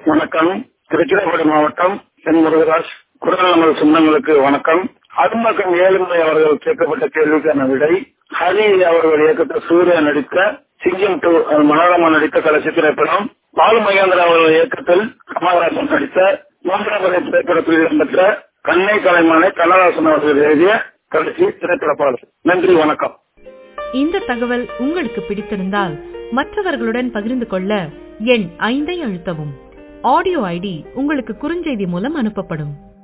வணக்கம் திருச்சிராப்பள்ளி மாவட்டம் என் முருகராஜ் குரல் நமது சொந்தங்களுக்கு வணக்கம் அருமக்கம் ஏழுமலை அவர்கள் கேட்கப்பட்ட கேள்விக்கான விடை ஹரி அவர்கள் இயக்கத்தில் சூர்யா நடித்த சிங்கம் டூ மனோரமா நடித்த கடைசி திரைப்படம் பாலு மகேந்திரா அவர்கள் இயக்கத்தில் கமலஹாசன் நடித்த மூன்றாம் வரை திரைப்படத்தில் இடம்பெற்ற கண்ணை கலைமானை கண்ணதாசன் அவர்கள் எழுதிய கடைசி திரைப்பட பாடல் நன்றி வணக்கம் இந்த தகவல் உங்களுக்கு பிடித்திருந்தால் மற்றவர்களுடன் பகிர்ந்து கொள்ள எண் ஐந்தை அழுத்தவும் ஆடியோ ஐடி உங்களுக்கு குறுஞ்செய்தி மூலம் அனுப்பப்படும்